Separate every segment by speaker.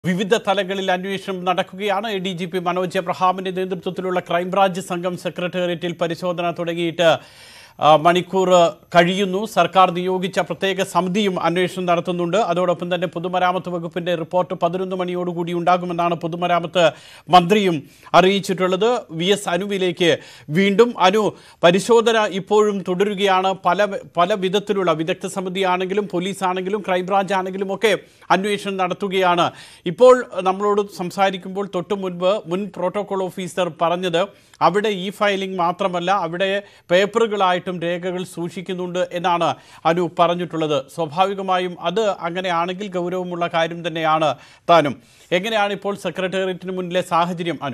Speaker 1: വിവിധ തലങ്ങളിൽ അന്വേഷണം നടക്കുകയാണ് A D G P Manoj എബ്രഹാമിന്റെ നേതൃത്വത്തിലുള്ള ക്രൈംബ്രാഞ്ച് സംഘം സെക്രട്ടേറിയറ്റിൽ പരിശോധന തുടങ്ങിയിട്ട് ആ, മണിക്കൂർ കഴിയുന്നു സർക്കാർ നിയോഗിച്ച പ്രത്യേക സമിതിയും അന്വേഷണം നടത്തുന്നുണ്ട് അതോടൊപ്പം തന്നെ പൊതുമരാമത്ത് വകുപ്പിന്റെ റിപ്പോർട്ട് പതിനൊന്ന് മണിയോടുകൂടി ഉണ്ടാകുമെന്നാണ് പൊതുമരാമത്ത് മന്ത്രിയും അറിയിച്ചിട്ടുള്ളത് വി എസ് അനുവിലേക്ക് വീണ്ടും അനു പരിശോധന ഇപ്പോഴും തുടരുകയാണ് പല പല വിധത്തിലുള്ള വിദഗ്ധ സമിതി ആണെങ്കിലും പോലീസ് ആണെങ്കിലും ക്രൈംബ്രാഞ്ച് ആണെങ്കിലും ഒക്കെ അന്വേഷണം നടത്തുകയാണ് ഇപ്പോൾ നമ്മളോട് സംസാരിക്കുമ്പോൾ തൊട്ടു മുൻപ് മുൻ പ്രോട്ടോകോൾ ഓഫീസർ പറഞ്ഞത് അവിടെ ഈ ഫയലിംഗ് മാത്രമല്ല അവിടെ പേപ്പറുകളായിട്ടും രേഖകൾ സൂക്ഷിക്കുന്നുണ്ട് എന്നാണ് അനു പറഞ്ഞിട്ടുള്ളത് സ്വാഭാവികമായും അത് അങ്ങനെയാണെങ്കിൽ ഗൗരവമുള്ള കാര്യം തന്നെയാണ് താനും എങ്ങനെയാണ് ഇപ്പോൾ സെക്രട്ടേറിയറ്റിന് മുന്നിലെ സാഹചര്യം അനു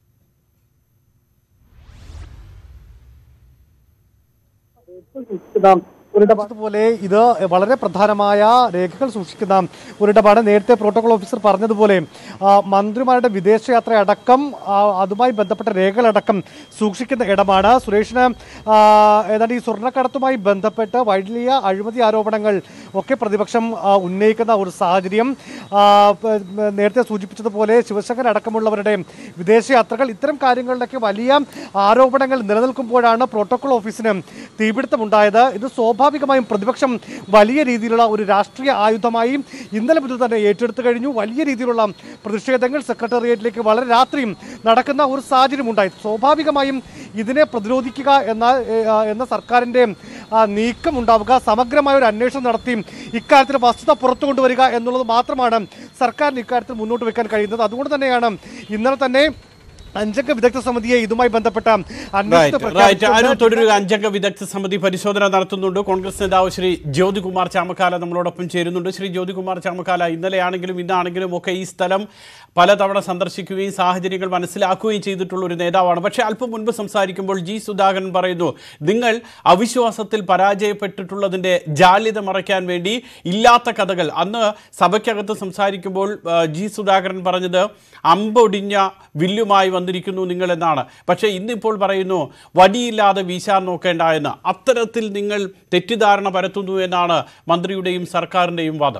Speaker 2: പോലെ ഇത് വളരെ പ്രധാനമായ രേഖകൾ സൂക്ഷിക്കുന്ന ഒരിടമാണ് നേരത്തെ പ്രോട്ടോകോൾ ഓഫീസർ പറഞ്ഞതുപോലെ ആ, മന്ത്രിമാരുടെ വിദേശയാത്ര അടക്കം ആ, അതുമായി ബന്ധപ്പെട്ട രേഖകളടക്കം സൂക്ഷിക്കുന്ന ഇടമാണ് സുരേഷിന് ആ, ഏതാണ്ട് ഈ സ്വർണ്ണക്കടത്തുമായി ബന്ധപ്പെട്ട് വലിയ അഴിമതി ആരോപണങ്ങൾ ഒക്കെ പ്രതിപക്ഷം ആ, ഉന്നയിക്കുന്ന ഒരു സാഹചര്യം ആ, പ- നേരത്തെ സൂചിപ്പിച്ചതുപോലെ ശിവശങ്കർ അടക്കമുള്ളവരുടെ വിദേശയാത്രകൾ ഇത്തരം കാര്യങ്ങളിലൊക്കെ വലിയ ആരോപണങ്ങൾ നിലനിൽക്കുമ്പോഴാണ് പ്രോട്ടോകോൾ ഓഫീസിന് തീപിടുത്തമുണ്ടായത് ഇത് സ്വാഭാവികമായും പ്രതിപക്ഷം വലിയ രീതിയിലുള്ള ഒരു രാഷ്ട്രീയ ആയുധമായി ഇന്നലെ മുതൽ തന്നെ ഏറ്റെടുത്തു കഴിഞ്ഞു വലിയ രീതിയിലുള്ള പ്രതിഷേധങ്ങൾ സെക്രട്ടേറിയറ്റിലേക്ക് വളരെ രാത്രിയും നടക്കുന്ന ഒരു സാഹചര്യം ഉണ്ടായി സ്വാഭാവികമായും ഇതിനെ പ്രതിരോധിക്കുക എന്ന ഏ, ആ, എന്ന സർക്കാരിൻ്റെ ആ, നീക്കം ഉണ്ടാവുക സമഗ്രമായ ഒരു അന്വേഷണം നടത്തി ഇക്കാര്യത്തിൽ വസ്തുത പുറത്തു കൊണ്ടുവരിക എന്നുള്ളത് മാത്രമാണ് സർക്കാരിന് ഇക്കാര്യത്തിൽ മുന്നോട്ട് വെക്കാൻ കഴിയുന്നത് അതുകൊണ്ട് തന്നെയാണ് ഇന്നലെ തന്നെ അഞ്ചംഗ വിദഗ്ധ സമിതിയെ ഇതുമായി ബന്ധപ്പെട്ട അന്വേഷണത്തെ
Speaker 1: റൈറ്റ് റൈറ്റ്
Speaker 2: പ്രഖ്യാപിച്ചുകൊണ്ട്
Speaker 1: അനു തുടരുക അഞ്ചംഗ വിദഗ്ധ സമിതി പരിശോധന നടത്തുന്നുണ്ട് കോൺഗ്രസ് നേതാവ് ശ്രീ ജ്യോതികുമാർ ചാമക്കാല നമ്മളോടൊപ്പം ചേരുന്നുണ്ട് ശ്രീ ജ്യോതികുമാർ ചാമക്കാല ഇന്നലെയാണെങ്കിലും ഇന്നാണെങ്കിലും ഒക്കെ ഈ സ്ഥലം പലതവണ സന്ദർശിക്കുകയും സാഹചര്യങ്ങൾ മനസ്സിലാക്കുകയും ചെയ്തിട്ടുള്ള ഒരു നേതാവാണ് പക്ഷേ അല്പം മുൻപ് സംസാരിക്കുമ്പോൾ ജി സുധാകരൻ പറയുന്നു നിങ്ങൾ അവിശ്വാസത്തിൽ പരാജയപ്പെട്ടിട്ടുള്ളതിന്റെ ജാള്യത മറയ്ക്കാൻ വേണ്ടി ഇല്ലാത്ത കഥകൾ അന്ന് സഭയ്ക്കകത്ത് സംസാരിക്കുമ്പോൾ ആ, ജി സുധാകരൻ പറഞ്ഞത് അമ്പൊടിഞ്ഞ വില്ലുമായി വന്നിരിക്കുന്നു നിങ്ങൾ എന്നാണ് പക്ഷേ ഇന്നിപ്പോൾ പറയുന്നു വടിയില്ലാതെ വീശാൻ നോക്കേണ്ട എന്ന് അത്തരത്തിൽ നിങ്ങൾ തെറ്റിദ്ധാരണ പരത്തുന്നു എന്നാണ് മന്ത്രിയുടെയും സർക്കാരിൻ്റെയും വാദം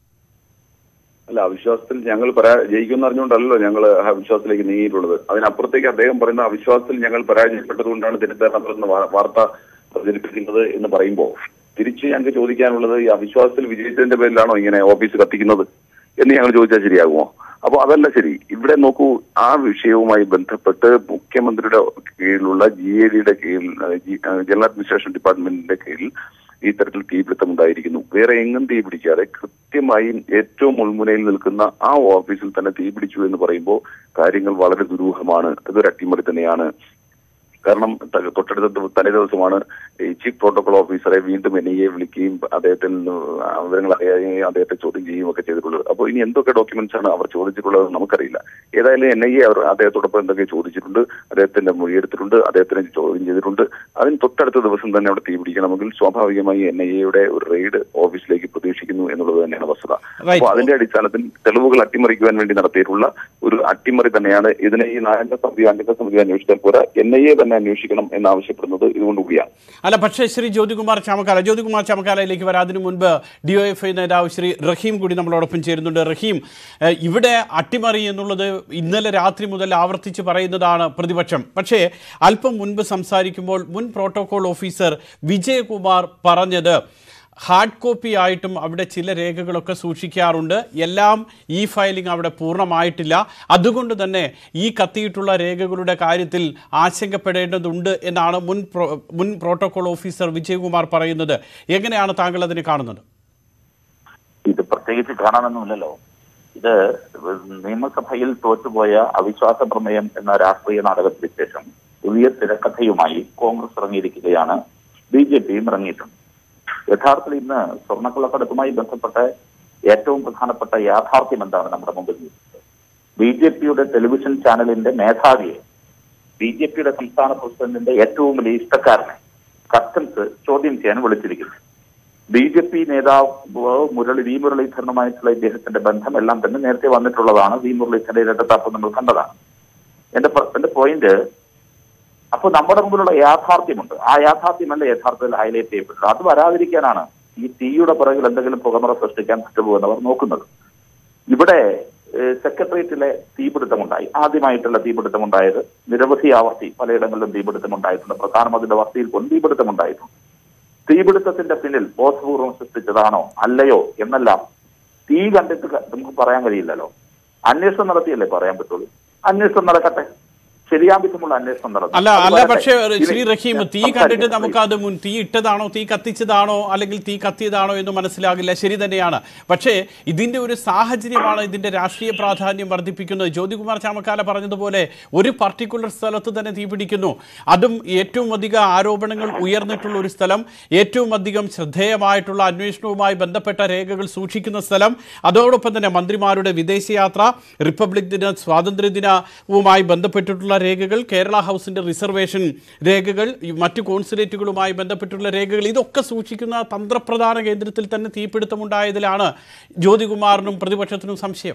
Speaker 3: അല്ല അവിശ്വാസത്തിൽ ഞങ്ങൾ പരാ ജയിക്കുമെന്ന് അറിഞ്ഞുകൊണ്ടല്ലോ ഞങ്ങൾ അവിശ്വാസത്തിലേക്ക് നീങ്ങിയിട്ടുള്ളത് അതിനപ്പുറത്തേക്ക് അദ്ദേഹം പറയുന്ന അവിശ്വാസത്തിൽ ഞങ്ങൾ പരാജയപ്പെട്ടതുകൊണ്ടാണ് തെറ്റിദ്ധാരണ പരത്തുന്ന വാ- വാർത്ത പ്രചരിപ്പിക്കുന്നത് എന്ന് പറയുമ്പോൾ തിരിച്ച് ഞങ്ങൾക്ക് ചോദിക്കാനുള്ളത് ഈ അവിശ്വാസത്തിൽ വിജയിച്ചതിന്റെ പേരിലാണോ ഇങ്ങനെ ഓഫീസ് കത്തിക്കുന്നത് എന്ന് ഞങ്ങൾ ചോദിച്ചാൽ ശരിയാകുമോ അപ്പൊ അതല്ല ശരി ഇവിടെ നോക്കൂ ആ വിഷയവുമായി ബന്ധപ്പെട്ട് മുഖ്യമന്ത്രിയുടെ കീഴിലുള്ള ജി എ ഡിയുടെ കീഴിൽ അഹ് ജി- അഹ് ജനറൽ അഡ്മിനിസ്ട്രേഷൻ ഡിപ്പാർട്ട്മെന്റിന്റെ കീഴിൽ ഈ തരത്തിൽ തീപിടുത്തം ഉണ്ടായിരിക്കുന്നു വേറെ എങ്ങും തീ പിടിക്കാതെ കൃത്യമായും ഏറ്റവും മുൾമുനയിൽ നിൽക്കുന്ന ആ ഓഫീസിൽ തന്നെ തീ പിടിച്ചു എന്ന് പറയുമ്പോൾ കാര്യങ്ങൾ വളരെ ദുരൂഹമാണ് അതൊരു അട്ടിമറി തന്നെയാണ് കാരണം ത- തൊട്ടടുത്ത ദിവ- തലേ ദിവസമാണ് ഈ ചീഫ് പ്രോട്ടോകോൾ ഓഫീസറെ വീണ്ടും എൻ ഐ എ വിളിക്കുകയും അദ്ദേഹത്തിൽ നിന്ന് ആ വിവരങ്ങൾ അറിയുകയും അദ്ദേഹത്തെ ചോദ്യം ചെയ്യുകയും ഒക്കെ ചെയ്തിട്ടുള്ളത് അപ്പോൾ ഇനി എന്തൊക്കെ ഡോക്യുമെന്റ്സ് ആണ് അവർ ചോദിച്ചിട്ടുള്ളത് നമുക്കറിയില്ല ഏതായാലും എൻ ഐ എ അവർ അദ്ദേഹത്തോടൊപ്പം എന്തൊക്കെ ചോദിച്ചിട്ടുണ്ട് അദ്ദേഹത്തിന്റെ മൊഴിയെടുത്തിട്ടുണ്ട് അദ്ദേഹത്തിനെ ചോദ്യം ചെയ്തിട്ടുണ്ട് അതിന് തൊട്ടടുത്ത ദിവസം തന്നെ അവിടെ തീ പിടിക്കണമെങ്കിൽ സ്വാഭാവികമായി എൻ ഐ എയുടെ ഒരു റെയ്ഡ് ഓഫീസിലേക്ക് പ്രതീക്ഷിക്കുന്നു എന്നുള്ളത് തന്നെയാണ് വസ്തുത
Speaker 1: Right.
Speaker 3: അപ്പോൾ അതിന്റെ അടിസ്ഥാനത്തിൽ തെളിവുകൾ അട്ടിമറിക്കുവാൻ വേണ്ടി നടത്തിയിട്ടുള്ള ഒരു അട്ടിമറി തന്നെയാണ് ഇതിനെ ഈ നാലംഗ സമിതി അംഗ സമിതി അന്വേഷിച്ചാൽ പോരാ എൻ ഐ എ തന്നെ അന്വേഷിക്കണം എന്നാവശ്യപ്പെടുന്നത് ഇതുകൊണ്ടുകൂടിയാണ്
Speaker 1: അല്ല പക്ഷേ ശ്രീ ജ്യോതികുമാർ ചാമക്കാല ജ്യോതികുമാർ ചാമക്കാലയിലേക്ക് വരാം അതിനു മുൻപ് ഡി ഒ എഫ് ഐ നേതാവ് ശ്രീ റഹീം കൂടി നമ്മളോടൊപ്പം ചേരുന്നുണ്ട് റഹീം ഏഹ്, ഇവിടെ അട്ടിമറി എന്നുള്ളത് ഇന്നലെ രാത്രി മുതൽ ആവർത്തിച്ച് പറയുന്നതാണ് പ്രതിപക്ഷം പക്ഷേ അല്പം മുൻപ് സംസാരിക്കുമ്പോൾ മുൻ പ്രോട്ടോകോൾ ഓഫീസർ വിജയകുമാർ പറഞ്ഞത് ഹാർഡ് കോപ്പി ആയിട്ടും അവിടെ ചില രേഖകളൊക്കെ സൂക്ഷിക്കാറുണ്ട് എല്ലാം ഈ ഫയലിംഗ് അവിടെ പൂർണ്ണമായിട്ടില്ല അതുകൊണ്ട് തന്നെ ഈ കത്തിയിട്ടുള്ള രേഖകളുടെ കാര്യത്തിൽ ആശങ്കപ്പെടേണ്ടതുണ്ട് എന്നാണ് മുൻ പ്രോ മുൻ പ്രോട്ടോകോൾ ഓഫീസർ വിജയകുമാർ പറയുന്നത് എങ്ങനെയാണ് താങ്കൾ അതിനെ കാണുന്നത്
Speaker 4: ഇത് പ്രത്യേകിച്ച് കാണാനൊന്നുമില്ലല്ലോ ഇത് നിയമസഭയിൽ തോറ്റുപോയ അവിശ്വാസ പ്രമേയം എന്ന രാഷ്ട്രീയ നാടകത്തിന് ശേഷം പുതിയ തിരക്കഥയുമായി കോൺഗ്രസ് ഇറങ്ങിയിരിക്കുകയാണ് ബി ജെ പിയും ഇറങ്ങിയിട്ടുണ്ട് യഥാർത്ഥത്തിൽ ഇന്ന് സ്വർണ്ണക്കള്ളക്കടത്തുമായി ബന്ധപ്പെട്ട ഏറ്റവും പ്രധാനപ്പെട്ട യാഥാർത്ഥ്യം എന്താണ് നമ്മുടെ മുമ്പിൽ ബി ജെ പിയുടെ ടെലിവിഷൻ ചാനലിന്റെ മേധാവിയെ ബി ജെ പിയുടെ സംസ്ഥാന പ്രസിഡന്റിന്റെ ഏറ്റവും വലിയ ഇഷ്ടക്കാരനെ കസ്റ്റംസ് ചോദ്യം ചെയ്യാൻ വിളിച്ചിരിക്കുന്നു ബി ജെ പി നേതാവ് മുരളി വി മുരളീധരനുമായിട്ടുള്ള ഇദ്ദേഹത്തിന്റെ ബന്ധം എല്ലാം തന്നെ നേരത്തെ വന്നിട്ടുള്ളതാണ് വി മുരളീധരന്റെ ഇരട്ടത്താപ്പ് നമ്മൾ കണ്ടതാണ് എന്റെ പ- എന്റെ പോയിന്റ് അപ്പൊ നമ്മുടെ മുമ്പിലുള്ള യാഥാർത്ഥ്യമുണ്ട് ആ യാഥാർത്ഥ്യമല്ല യഥാർത്ഥത്തിൽ ഹൈലൈറ്റ് ചെയ്യപ്പെട്ടത് അത് വരാതിരിക്കാനാണ് ഈ തീയുടെ പിറകിൽ എന്തെങ്കിലും പുകമറ സൃഷ്ടിക്കാൻ പറ്റുമോ എന്നവർ നോക്കുന്നത് ഇവിടെ ഏഹ്, സെക്രട്ടേറിയറ്റിലെ തീപിടുത്തമുണ്ടായി ആദ്യമായിട്ടുള്ള തീപിടുത്തമുണ്ടായത് നിരവധി ആവർത്തി പലയിടങ്ങളിലും തീപിടുത്തമുണ്ടായിട്ടുണ്ട് പ്രധാനമന്ത്രിയുടെ വസതിയിൽ പോലും തീപിടുത്തമുണ്ടായിട്ടുണ്ട് തീപിടുത്തത്തിന്റെ പിന്നിൽ ബോധപൂർവം സൃഷ്ടിച്ചതാണോ അല്ലയോ എന്നെല്ലാം തീ കണ്ടിട്ട് ക- നമുക്ക് പറയാൻ കഴിയില്ലല്ലോ അന്വേഷണം നടത്തിയല്ലേ പറയാൻ പറ്റുള്ളൂ അന്വേഷണം നടക്കട്ടെ ശരിയാൻ വിധമുള്ള അന്വേഷണം നടത്തും
Speaker 1: അല്ല
Speaker 4: അത്
Speaker 1: അല്ല
Speaker 4: വരട്ടെ.
Speaker 1: പക്ഷേ
Speaker 4: ഇനി
Speaker 1: ശ്രീ റഹീം
Speaker 4: ഞാൻ
Speaker 1: തീ കണ്ടിട്ട്
Speaker 4: സംസാരിക്കാം.
Speaker 1: നമുക്ക് അത് മുൻ തീ ഇട്ടതാണോ തീ കത്തിച്ചതാണോ അല്ലെങ്കിൽ തീ കത്തിയതാണോ എന്ന് മനസ്സിലാകില്ല ശരി തന്നെയാണ് പക്ഷേ ഇതിന്റെ ഒരു സാഹചര്യമാണ് ഇതിന്റെ രാഷ്ട്രീയ പ്രാധാന്യം വർദ്ധിപ്പിക്കുന്നത് ജ്യോതികുമാർ ചാമക്കാല പറഞ്ഞതുപോലെ ഒരു പർട്ടിക്കുലർ സ്ഥലത്ത് തന്നെ തീ പിടിക്കുന്നു അതും ഏറ്റവും അധികം ആരോപണങ്ങൾ ഉയർന്നിട്ടുള്ള ഒരു സ്ഥലം ഏറ്റവും അധികം ശ്രദ്ധേയമായിട്ടുള്ള അന്വേഷണവുമായി ബന്ധപ്പെട്ട രേഖകൾ സൂക്ഷിക്കുന്ന സ്ഥലം അതോടൊപ്പം തന്നെ മന്ത്രിമാരുടെ വിദേശയാത്ര റിപ്പബ്ലിക് ദിന സ്വാതന്ത്ര്യദിനവുമായി ബന്ധപ്പെട്ടിട്ടുള്ള രേഖകൾ കേരള ഹൗസിന്റെ റിസർവേഷൻ രേഖകൾ ഈ മറ്റു കോൺസുലേറ്റുകളുമായി ബന്ധപ്പെട്ടുള്ള രേഖകൾ ഇതൊക്കെ സൂക്ഷിക്കുന്ന തന്ത്രപ്രധാന കേന്ദ്രത്തിൽ തന്നെ തീപിടുത്തമുണ്ടായതിലാണ് ജ്യോതികുമാറിനും പ്രതിപക്ഷത്തിനും സംശയം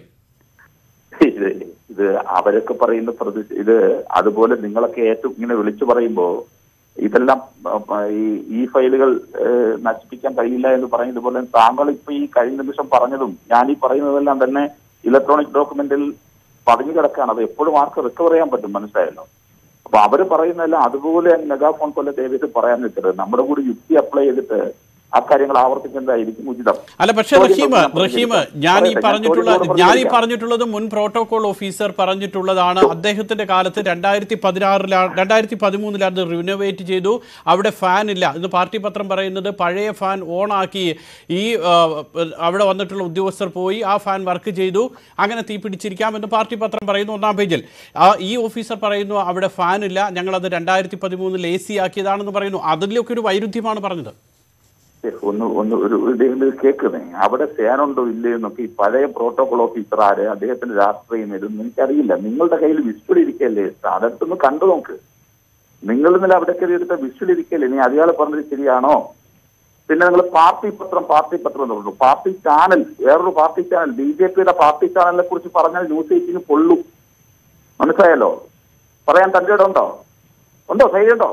Speaker 4: ഇത് ഇത് അവരൊക്കെ പറയുന്ന പ്രതി ഇത് അതുപോലെ നിങ്ങളൊക്കെ ഏറ്റവും ഇങ്ങനെ വിളിച്ചു പറയുമ്പോ ഇതെല്ലാം ആ, ആ, ഈ ഈ ഫയലുകൾ ഏഹ്, നശിപ്പിക്കാൻ കഴിയില്ല എന്ന് പറയുന്നത് പോലെ താങ്കൾ ഇപ്പൊ ഈ കഴിഞ്ഞ നിമിഷം പറഞ്ഞതും ഞാൻ ഈ പറയുന്നതെല്ലാം തന്നെ ഇലക്ട്രോണിക് ഡോക്യുമെന്റിൽ പതിഞ്ഞു കിടക്കുകയാണ് അത് എപ്പോഴും ആർക്ക് റിക്കവർ ചെയ്യാൻ പറ്റും മനസ്സിലായല്ലോ അപ്പൊ അവര് പറയുന്നതെല്ലാം അതുപോലെ മെഗാഫോൺ പോലെ ദയവിട്ട് പറയാൻ നിൽക്കരുത് നമ്മുടെ കൂടി യുക്തി അപ്ലൈ ചെയ്തിട്ട് ആ കാര്യങ്ങൾ ആവർത്തിക്കുന്നതായിരിക്കും ഉചിതം
Speaker 1: അല്ല പക്ഷേ
Speaker 4: ചോദ്യം
Speaker 1: റഹീം
Speaker 4: ഞാൻ
Speaker 1: റഹീം
Speaker 4: പറഞ്ഞിരിക്കാം.
Speaker 1: ഞാൻ ഈ
Speaker 4: പറയട്ടെ, ഞാൻ
Speaker 1: പറഞ്ഞിട്ടുള്ള
Speaker 4: ചോദ്യത്തോട്
Speaker 1: ഞാൻ ഈ
Speaker 4: പ്രതികരിക്കാം.
Speaker 1: പറഞ്ഞിട്ടുള്ളത് മുൻ പ്രോട്ടോകോൾ ഓഫീസർ പറഞ്ഞിട്ടുള്ളതാണ് അദ്ദേഹത്തിന്റെ കാലത്ത് രണ്ടായിരത്തി പതിനാറിലാണ് രണ്ടായിരത്തി പതിമൂന്നിലാണ് റിനോവേറ്റ് ചെയ്തു അവിടെ ഫാൻ ഇല്ല ഇന്ന് പാർട്ടി പത്രം പറയുന്നത് പഴയ ഫാൻ ഓണാക്കി ഈ ആ, അവിടെ വന്നിട്ടുള്ള ഉദ്യോഗസ്ഥർ പോയി ആ ഫാൻ വർക്ക് ചെയ്തു അങ്ങനെ തീ പിടിച്ചിരിക്കാമെന്ന് പാർട്ടി പത്രം പറയുന്നു ഒന്നാം പേജിൽ ആ ഈ ഓഫീസർ പറയുന്നു അവിടെ ഫാൻ ഇല്ല ഞങ്ങളത് രണ്ടായിരത്തി പതിമൂന്നിൽ എ സി ആക്കിയതാണെന്ന് പറയുന്നു അതിലൊക്കെ ഒരു വൈരുദ്ധ്യമാണ് പറഞ്ഞത്
Speaker 4: ഒന്ന് ഒന്ന് ഒരു ഇത് കേൾക്കുന്നേ അവിടെ സേനുണ്ടോ ഇല്ലേ എന്നൊക്കെ ഈ പഴയ പ്രോട്ടോകോൾ ഓഫീസർ ആര് അദ്ദേഹത്തിന്റെ രാഷ്ട്രീയം ഇതൊന്നും എനിക്കറിയില്ല നിങ്ങളുടെ കയ്യിൽ വിസ്വൽ ഇരിക്കല്ലേ അതൊന്ന് കണ്ടു നോക്ക് നിങ്ങൾ ഇന്നലെ അവിടെ കയറിയെടുത്ത വിസ്വൽ ഇരിക്കല്ലേ നീ അയാൾ പറഞ്ഞത് ശരിയാണോ പിന്നെ നിങ്ങൾ പാർട്ടി പത്രം പാർട്ടി പത്രം എന്ന് പറഞ്ഞു പാർട്ടി ചാനൽ വേറൊരു പാർട്ടി ചാനൽ ബി ജെ പിയുടെ പാർട്ടി ചാനലിനെ കുറിച്ച് പറഞ്ഞാൽ ന്യൂസ് എയ്റ്റിന് പൊള്ളു മനസ്സിലായല്ലോ പറയാൻ തന്റെ ഇടം ഉണ്ടോ ഉണ്ടോ ധൈര്യമുണ്ടോ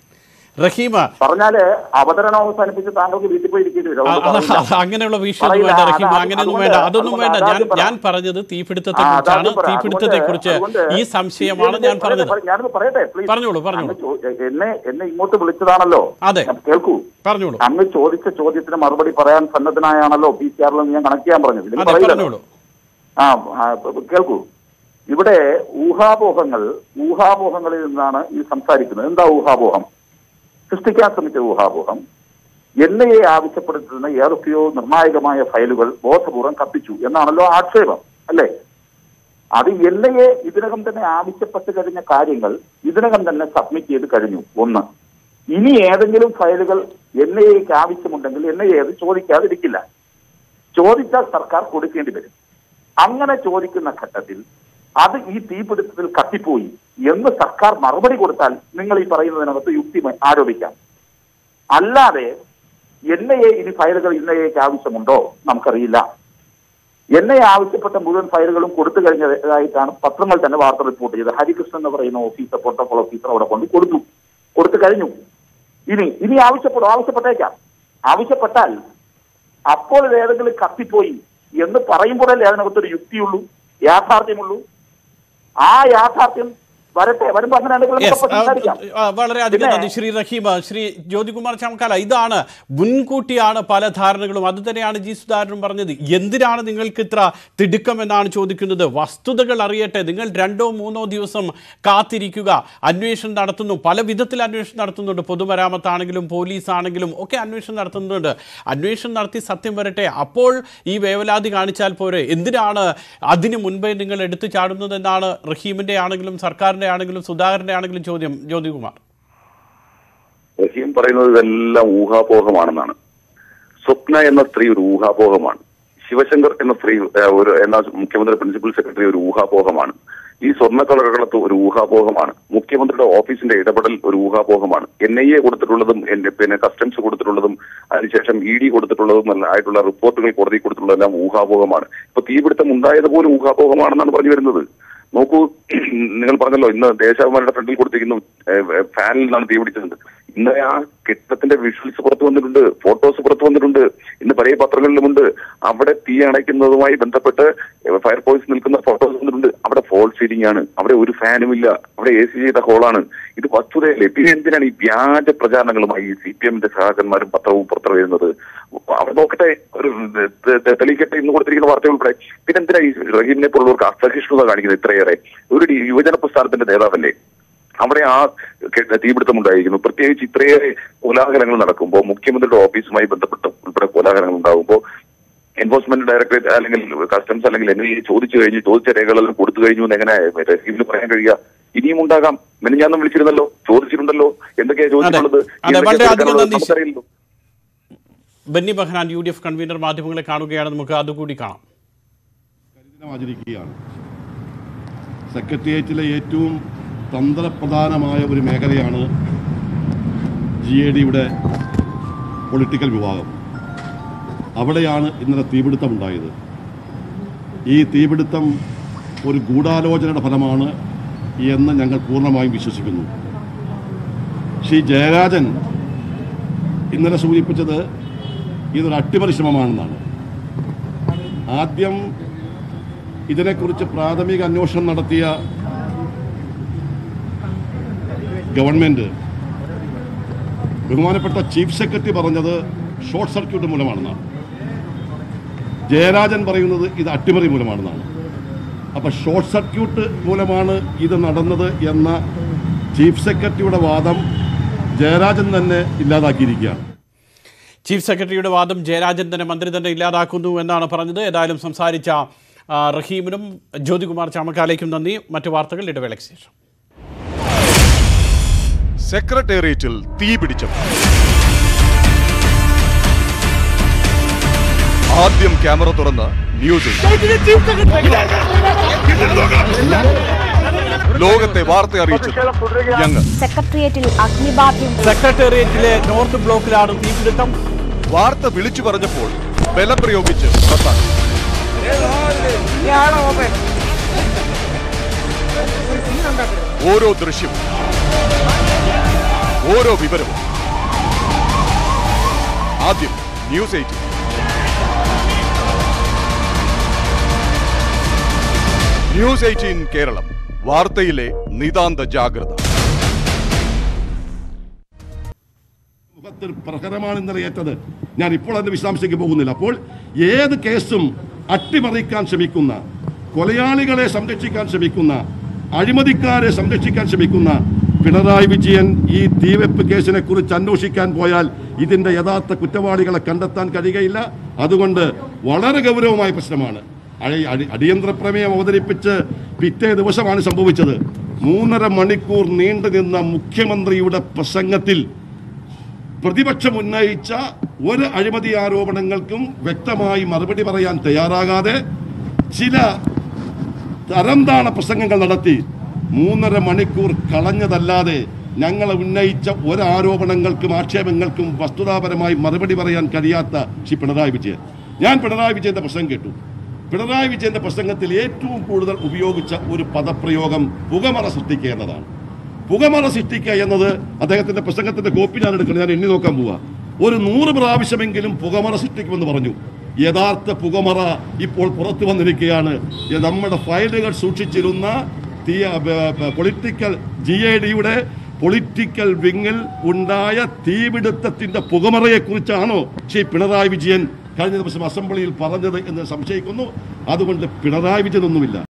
Speaker 1: റഹീമ
Speaker 4: പറഞ്ഞാല് അവതരണം അവസാനിപ്പിച്ച് താങ്കൾക്ക് വീട്ടിൽ പോയി ഇരിക്കേണ്ടി വരും
Speaker 1: ആ,
Speaker 4: അതുകൊണ്ട്
Speaker 1: അത്
Speaker 4: പറയില്ല.
Speaker 1: അത് അങ്ങനെയുള്ള വിഷയം
Speaker 4: പറയില്ല.
Speaker 1: വേണ്ട റഹീം
Speaker 4: അത്
Speaker 1: അങ്ങനെയൊന്നും
Speaker 4: അതുകൊണ്ട്
Speaker 1: വേണ്ട അതൊന്നും
Speaker 4: അതുകൊണ്ട്
Speaker 1: വേണ്ട ഞാൻ
Speaker 4: അതാദ്യം പറ.
Speaker 1: ഞാൻ പറഞ്ഞത് തീപിടുത്തത്തെ
Speaker 4: ആ,
Speaker 1: കുറിച്ചാണ്
Speaker 4: അതാദ്യം പറ.
Speaker 1: തീപിടുത്തത്തെ കുറിച്ച്
Speaker 4: അതുകൊണ്ട്
Speaker 1: ഈ സംശയമാണ് ഞാൻ പറഞ്ഞത്
Speaker 4: പറയട്ടെ, ഞാനൊന്ന് പറയട്ടെ please.
Speaker 1: പറഞ്ഞോളൂ, പറഞ്ഞോളൂ.
Speaker 4: അങ്ങ് ചോ- എന്നെ എന്നെ ഇങ്ങോട്ട് വിളിച്ചതാണല്ലോ
Speaker 1: അതെ.
Speaker 4: ഞാൻ കേൾക്കൂ
Speaker 1: പറഞ്ഞോളൂ
Speaker 4: അങ്ങ് ചോദിച്ച ചോദ്യത്തിന് മറുപടി പറയാൻ സന്നദ്ധനായാണല്ലോ പി സി ആറിൽ ഞാൻ കണക്ട് ചെയ്യാൻ പറഞ്ഞത് ഇതിൽ
Speaker 1: അതെ
Speaker 4: പറയില്ലല്ലോ.
Speaker 1: പറഞ്ഞോളൂ
Speaker 4: ആ ആ, കേൾക്കൂ ഇവിടെ ഊഹാപോഹങ്ങൾ ഊഹാപോഹങ്ങളിൽ നിന്നാണ് ഈ സംസാരിക്കുന്നത് എന്താ ഊഹാപോഹം സൃഷ്ടിക്കാൻ ശ്രമിച്ച ഊഹാപോഹം എൻ ഐ എ ആവശ്യപ്പെടുത്തുന്ന ഏതൊക്കെയോ നിർണായകമായ ഫയലുകൾ ബോധപൂർവം കത്തിച്ചു എന്നാണല്ലോ ആക്ഷേപം അല്ലേ അത് എൻ ഐ എ ഇതിനകം തന്നെ ആവശ്യപ്പെട്ട് കഴിഞ്ഞ കാര്യങ്ങൾ ഇതിനകം തന്നെ സബ്മിറ്റ് ചെയ്ത് കഴിഞ്ഞു ഒന്ന് ഇനി ഏതെങ്കിലും ഫയലുകൾ എൻ ഐ എക്ക് ആവശ്യമുണ്ടെങ്കിൽ എൻ ഐ എ അത് ചോദിക്കാതിരിക്കില്ല ചോദിച്ചാൽ സർക്കാർ കൊടുക്കേണ്ടി വരും അങ്ങനെ ചോദിക്കുന്ന ഘട്ടത്തിൽ അത് ഈ തീപിടുത്തത്തിൽ കത്തിപ്പോയി എന്ന് സർക്കാർ മറുപടി കൊടുത്താൽ നിങ്ങൾ ഈ പറയുന്നതിനകത്ത് യുക്തി മ- ആരോപിക്കാം അല്ലാതെ എൻ ഐ എ ഇനി ഫയലുകൾ എൻ ഐ എക്ക് ആവശ്യമുണ്ടോ നമുക്കറിയില്ല എൻ ഐ ആവശ്യപ്പെട്ട മുഴുവൻ ഫയലുകളും കൊടുത്തു കഴിഞ്ഞതായിട്ടാണ് പത്രങ്ങൾ തന്നെ വാർത്ത റിപ്പോർട്ട് ചെയ്തത് ഹരികൃഷ്ണൻ എന്ന് പറയുന്ന ഓഫീസർ പ്രോട്ടോകോൾ ഓഫീസർ അവിടെ കൊണ്ട് കൊടുത്തു കൊടുത്തു കഴിഞ്ഞു ഇനി ഇനി ആവശ്യപ്പെടും ആവശ്യപ്പെട്ടേക്കാം ആവശ്യപ്പെട്ടാൽ അപ്പോൾ ഇത് ഏതെങ്കിലും കത്തിപ്പോയി എന്ന് പറയുമ്പോഴല്ലേ അതിനകത്തൊരു യുക്തിയുള്ളൂ യാഥാർത്ഥ്യമുള്ളൂ ആ യാഥാർത്ഥ്യം വരട്ടെ വരുമ്പോ അങ്ങനെ എന്തെങ്കിലും
Speaker 1: Yes,
Speaker 4: നമുക്ക്
Speaker 1: ആ,
Speaker 4: സംസാരിക്കാം.
Speaker 1: ആ, വളരെയധികം
Speaker 4: പിന്നെ-
Speaker 1: നന്ദി ശ്രീ റഹീമ ശ്രീ ജ്യോതികുമാർ ചാമക്കാല ഇതാണ് മുൻകൂട്ടിയാണ് പല ധാരണകളും അത് തന്നെയാണ് ജി സുധാകരൻ പറഞ്ഞത് എന്തിനാണ് നിങ്ങൾക്ക് ഇത്ര തിടുക്കം എന്നാണ് ചോദിക്കുന്നത് വസ്തുതകൾ അറിയട്ടെ നിങ്ങൾ രണ്ടോ മൂന്നോ ദിവസം കാത്തിരിക്കുക അന്വേഷണം നടത്തുന്നു പല വിധത്തിൽ അന്വേഷണം നടത്തുന്നുണ്ട് പൊതുമരാമത്താണെങ്കിലും പോലീസ് ആണെങ്കിലും ഒക്കെ അന്വേഷണം നടത്തുന്നുണ്ട് അന്വേഷണം നടത്തി സത്യം വരട്ടെ അപ്പോൾ ഈ വേവലാതി കാണിച്ചാൽ പോരെ എന്തിനാണ് അതിനു മുൻപേ നിങ്ങൾ എടുത്തു ചാടുന്നതെന്നാണ് റഹീമിന്റെ ആണെങ്കിലും സർക്കാരിന്റെ ആണെങ്കിലും സുധാകരന്റെ ആണെങ്കിലും ചോദ്യം ജ്യോതികുമാർ
Speaker 3: റഹീം പറയുന്നത് ഇതെല്ലാം ഊഹാപോഹമാണെന്നാണ് സ്വപ്ന എന്ന സ്ത്രീ ഒരു ഊഹാപോഹമാണ് ശിവശങ്കർ എന്ന സ്ത്രീ ഏഹ്, ഒരു എന്ന മുഖ്യമന്ത്രി പ്രിൻസിപ്പൽ സെക്രട്ടറി ഒരു ഊഹാപോഹമാണ് ഈ സ്വർണ്ണക്കളകളത്ത് ഒരു ഊഹാപോഹമാണ് മുഖ്യമന്ത്രിയുടെ ഓഫീസിന്റെ ഇടപെടൽ ഒരു ഊഹാപോഹമാണ് എൻ ഐ എ കൊടുത്തിട്ടുള്ളതും എന്റെ പിന്നെ കസ്റ്റംസ് കൊടുത്തിട്ടുള്ളതും അതിനുശേഷം ഇ ഡി കൊടുത്തിട്ടുള്ളതും എല്ലാം ആയിട്ടുള്ള റിപ്പോർട്ടുകൾ കോടതി കൊടുത്തിട്ടുള്ളതെല്ലാം ഊഹാപോഹമാണ് ഇപ്പൊ തീപിടുത്തം ഉണ്ടായത് പോലും ഊഹാപോഹമാണെന്നാണ് പറഞ്ഞു വരുന്നത് നോക്കൂ നിങ്ങൾ പറഞ്ഞല്ലോ ഇന്ന് ദേശാഭിമാനിയുടെ ഫ്രണ്ടിൽ കൊടുത്തിരിക്കുന്നു ഏഹ്, ഫാനിൽ നിന്നാണ് തീ പിടിച്ചത് ഇന്നലെ ആ കെട്ടിടത്തിന്റെ വിഷ്വൽസ് പുറത്തു വന്നിട്ടുണ്ട് ഫോട്ടോസ് പുറത്തു വന്നിട്ടുണ്ട് ഇന്ന് പല പത്രങ്ങളിലുമുണ്ട് അവിടെ തീ അണയ്ക്കുന്നതുമായി ബന്ധപ്പെട്ട് ഫയർഫോഴ്സ് നിൽക്കുന്ന ഫോട്ടോസ് വന്നിട്ടുണ്ട് അവിടെ ഫോൾ സീലിംഗ് ആണ് അവിടെ ഒരു ഫാനും ഇല്ല അവിടെ എ സി ചെയ്ത ഹോളാണ് ഇത് വസ്തുതയല്ലേ പിന്നെ എന്തിനാണ് ഈ വ്യാജ പ്രചാരണങ്ങളുമായി സി പി എമ്മിന്റെ സഹാക്കന്മാരും പത്രവും പുറത്തു വരുന്നത് അവിടെ നോക്കട്ടെ ഒരു തെ- തെ- തെളിയിക്കട്ടെ ഇന്ന് കൊടുത്തിരിക്കുന്ന വാർത്തകൾ ഉൾപ്പെടെ പിന്നെ എന്തിനാ ഈ റഹീമിനെ പോലുള്ളവർക്ക് അസഹിഷ്ണുത കാണിക്കുന്നത് ഇത്രയേറെ ഒരു ഡി- യുവജന പ്രസ്ഥാനത്തിന്റെ നേതാവല്ലേ അവിടെ ആ കെ- തീപിടുത്തം ഉണ്ടായിരിക്കുന്നു പ്രത്യേകിച്ച് ഇത്രയേറെ കോലാഹലങ്ങൾ നടക്കുമ്പോൾ മുഖ്യമന്ത്രിയുടെ ഓഫീസുമായി ബന്ധപ്പെട്ട് ഉൾപ്പെടെ കോലാഹലങ്ങൾ ഉണ്ടാകുമ്പോൾ എൻഫോഴ്സ്മെന്റ് ഡയറക്ടറേറ്റ് അല്ലെങ്കിൽ കസ്റ്റംസ് അല്ലെങ്കിൽ എൻ ചോദിച്ചു കഴിഞ്ഞു ചോദിച്ച രേഖകളെല്ലാം കൊടുത്തു കഴിഞ്ഞു എന്ന് എങ്ങനെ റഹീമിന് പറയാൻ കഴിയുക ഇനിയും ഉണ്ടാകാം മെനഞ്ഞാന്നും വിളിച്ചിരുന്നല്ലോ ചോദിച്ചിട്ടുണ്ടല്ലോ എന്തൊക്കെയാ ചോദിച്ചിട്ടുള്ളത്
Speaker 1: അതെ, വളരെ
Speaker 3: എന്തൊക്കെയാ
Speaker 1: അധികം
Speaker 3: കേൾക്കാനുള്ളത്
Speaker 1: നന്ദി.
Speaker 3: നമുക്കറിയില്ലല്ലോ
Speaker 1: Benny Behanan U D F convener മാധ്യമങ്ങളെ കാണുകയാണ് നമുക്ക് അതുകൂടി കാണാം
Speaker 5: ദിനം ആചരിക്കുകയാണ് സെക്രട്ടേറിയറ്റിലെ ഏറ്റവും തന്ത്രപ്രധാനമായ ഒരു മേഖലയാണ് ജി എ ഡിയുടെ പൊളിറ്റിക്കൽ വിഭാഗം അവിടെയാണ് ഇന്നലെ തീപിടുത്തം ഉണ്ടായത് ഈ തീപിടുത്തം ഒരു ഗൂഢാലോചനയുടെ ഫലമാണ് എന്ന് ഞങ്ങൾ പൂർണ്ണമായും വിശ്വസിക്കുന്നു ശ്രീ ജയരാജൻ ഇന്നലെ സൂചിപ്പിച്ചത് ഇതൊരു അട്ടിമറി ശ്രമമാണെന്നാണ് ആദ്യം ഇതിനെക്കുറിച്ച് പ്രാഥമിക അന്വേഷണം നടത്തിയ ഗവൺമെന്റ് ബഹുമാനപ്പെട്ട ചീഫ് സെക്രട്ടറി പറഞ്ഞത് ഷോർട്ട് സർക്യൂട്ട് മൂലമാണെന്നാണ് ജയരാജൻ പറയുന്നത് ഇത് അട്ടിമറി മൂലമാണെന്നാണ് അപ്പൊ ഷോർട്ട് സർക്യൂട്ട് മൂലമാണ് ഇത് നടന്നത് എന്ന ചീഫ് സെക്രട്ടറിയുടെ വാദം ജയരാജൻ തന്നെ ഇല്ലാതാക്കിയിരിക്കുകയാണ്
Speaker 1: ചീഫ് സെക്രട്ടറിയുടെ വാദം ജയരാജൻ തന്നെ മന്ത്രി തന്നെ ഇല്ലാതാക്കുന്നു എന്നാണ് പറഞ്ഞത് ഏതായാലും സംസാരിച്ച ആ, റഹീമിനും ജ്യോതികുമാർ ചാമക്കാലേക്കും നന്ദി മറ്റു വാർത്തകൾ ഇടവേളയ്ക്ക് ശേഷം
Speaker 6: സെക്രട്ടേറിയറ്റിൽ തീ പിടിച്ചു ആദ്യം ക്യാമറ തുറന്ന് ന്യൂസ് ലോകത്തെ വാർത്ത അറിയിച്ചത് ഞങ്ങൾ
Speaker 7: സെക്രട്ടേറിയറ്റിൽ അഗ്നിബാധ്യം
Speaker 1: സെക്രട്ടേറിയറ്റിലെ നോർത്ത് ബ്ലോക്കിലാണ് തീപിടുത്തം
Speaker 6: വാർത്ത വിളിച്ചു പറഞ്ഞപ്പോൾ ബലം പ്രയോഗിച്ച് പുറത്താക്കി ഓരോ ദൃശ്യവും ഓരോ വിവരവും ആദ്യം news eighteen news eighteen Keralam വാർത്തയിലെ നിതാന്ത ജാഗ്രത
Speaker 5: മുഖത്തിൽ പ്രഹരമാണ് ഇന്നലെ ഏറ്റത് ഞാൻ ഇപ്പോൾ അതിന്റെ വിശദാംശത്തേക്ക് പോകുന്നില്ല അപ്പോൾ ഏത് കേസും അട്ടിമറിക്കാൻ ശ്രമിക്കുന്ന കൊലയാളികളെ സംരക്ഷിക്കാൻ ശ്രമിക്കുന്ന അഴിമതിക്കാരെ സംരക്ഷിക്കാൻ ശ്രമിക്കുന്ന പിണറായി വിജയൻ ഈ തീവെപ്പ് കേസിനെ കുറിച്ച് അന്വേഷിക്കാൻ പോയാൽ ഇതിന്റെ യഥാർത്ഥ കുറ്റവാളികളെ കണ്ടെത്താൻ കഴിയുകയില്ല അതുകൊണ്ട് വളരെ ഗൗരവമായ പ്രശ്നമാണ് അടി- അടി- അടിയന്തര പ്രമേയം അവതരിപ്പിച്ച് പിറ്റേ ദിവസമാണ് സംഭവിച്ചത് മൂന്നര മണിക്കൂർ നീണ്ടു നിന്ന മുഖ്യമന്ത്രിയുടെ പ്രസംഗത്തിൽ പ്രതിപക്ഷം ഉന്നയിച്ച ഒരു അഴിമതി ആരോപണങ്ങൾക്കും വ്യക്തമായി മറുപടി പറയാൻ തയ്യാറാകാതെ ചില തരംതാണ പ്രസംഗങ്ങൾ നടത്തി മൂന്നര മണിക്കൂർ കളഞ്ഞതല്ലാതെ ഞങ്ങൾ ഉന്നയിച്ച ഒരു ആരോപണങ്ങൾക്കും ആക്ഷേപങ്ങൾക്കും വസ്തുതാപരമായി മറുപടി പറയാൻ കഴിയാത്ത ശ്രീ പിണറായി വിജയൻ ഞാൻ പിണറായി വിജയന്റെ പ്രസംഗം കേട്ടു പിണറായി വിജയന്റെ പ്രസംഗത്തിൽ ഏറ്റവും കൂടുതൽ ഉപയോഗിച്ച ഒരു പദപ്രയോഗം പുകമറ സൃഷ്ടിക്കുക എന്നതാണ് പുകമറ സൃഷ്ടിക്കുക എന്നത് അദ്ദേഹത്തിന്റെ പ്രസംഗത്തിന്റെ കോപ്പി ഞാൻ എടുക്കണം ഞാൻ എണ്ണി നോക്കാൻ പോവാ ഒരു നൂറ് പ്രാവശ്യമെങ്കിലും പുകമറ സൃഷ്ടിക്കുമെന്ന് പറഞ്ഞു യഥാർത്ഥ പുകമറ ഇപ്പോൾ പുറത്തു വന്നിരിക്കുകയാണ് ഇത് നമ്മുടെ ഫയലുകൾ സൂക്ഷിച്ചിരുന്ന തീ പൊളിറ്റിക്കൽ ജി എ ഡിയുടെ പൊളിറ്റിക്കൽ വിങ്ങിൽ ഉണ്ടായ തീപിടുത്തത്തിന്റെ പുകമറയെ കുറിച്ചാണോ ശ്രീ പിണറായി വിജയൻ കഴിഞ്ഞ ദിവസം അസംബ്ലിയിൽ പറഞ്ഞത് എന്ന് സംശയിക്കുന്നു അതുകൊണ്ട് പിണറായി വിജയൻ ഒന്നുമില്ല